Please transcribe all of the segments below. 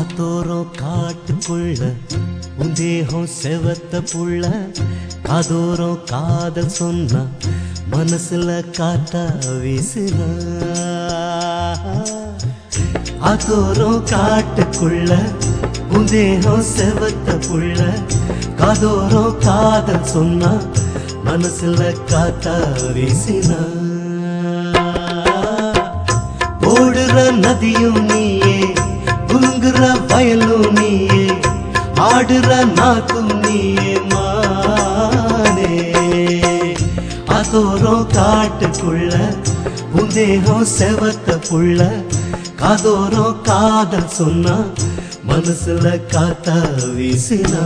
ஆத்தோரம் காட்டுக்குள்ள உன் தேகம் செவத்த புள்ள காதோரம் காதல் சொன்னா மனசுல காத்தா வீசுனா ஆத்தோரம் காட்டுக்குள்ள உன் தேகம் செவத்த புள்ள காதோரம் காதல் சொன்னா மனசுல காத்தா வீசினா ஓடுற நதியும் நீயே குங்குற வயலும் நீயே ஆடுற நாக்கும் நீயே மானே அதோரம் காட்டுக்குள்ள உந்தேகம் செவத்த புள்ள காதோரம் காதல் சொன்னா மனசுல காத்தா வீசினா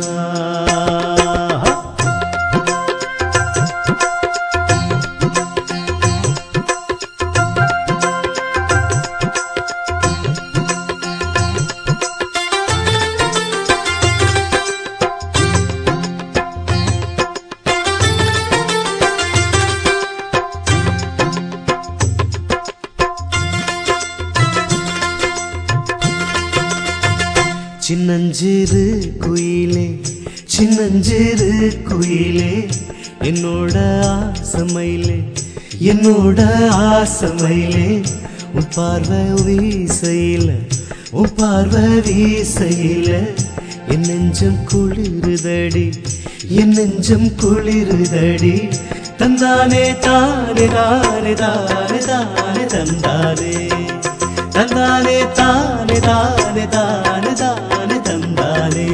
சின்னஞ்சிறு குயிலே சின்னஞ்சிறு குயிலே என்னோட ஆசமையிலே என்னோட ஆசமையிலே உன் பார்வை வீசையில உன் பார்வை வீசையில என் நெஞ்சம் குளிருதடி என் நெஞ்சம் குளிருதடி தந்தானே தானே தானே தானே தானே தந்தானே தந்தானே தானே தானே தானே தானே தந்தானே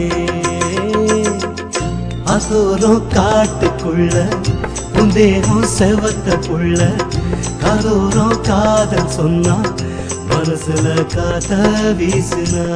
அதோரம் காட்டுக்குள்ள உன் தேகம் செவத்த புள்ள காதோரம் காதல் சொன்னா மனசுல காத்த வீசுனா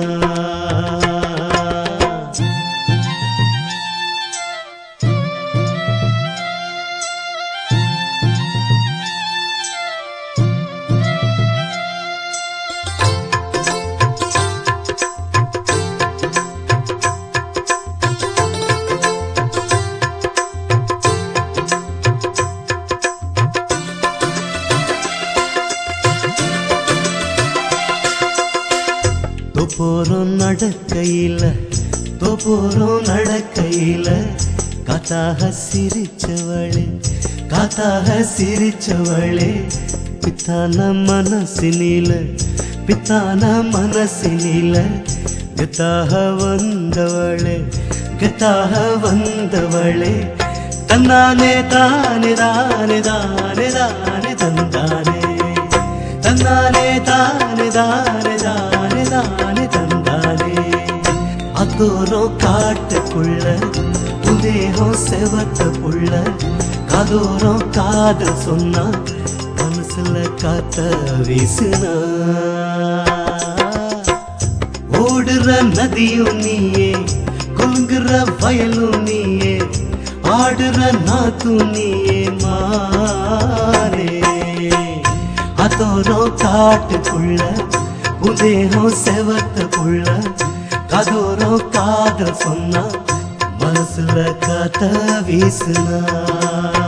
போறோம் நடக்கையில போறோம் நடக்கையில காத்தாக சிரிச்சவளே காத்தாக சிரிச்சவளே பித்தான மனசினில பித்தான மனசினில கத்தாக வந்தவளே கத்தாக வந்தவளே தன்னானே தானே தானே தானே தானே தந்தானே தந்தானே தானே தானே தானே தானே தந்தானே அதோரம் காட்டுக்குள்ள உதேகம் செவத்த புள்ள காதோரம் காதல் சொன்னா மனசுல காத்த வீசுனா ஓடுற நதியும் நீயே கொங்குற வயலும் நீயே ஆடுற நாத்தும் நீயே மானே அதோரம் காட்டுக்குள்ள உதேகம் செவத்த புள்ள கதோரம் காதல் சொன்னா மனசுல காத்த வீசுனா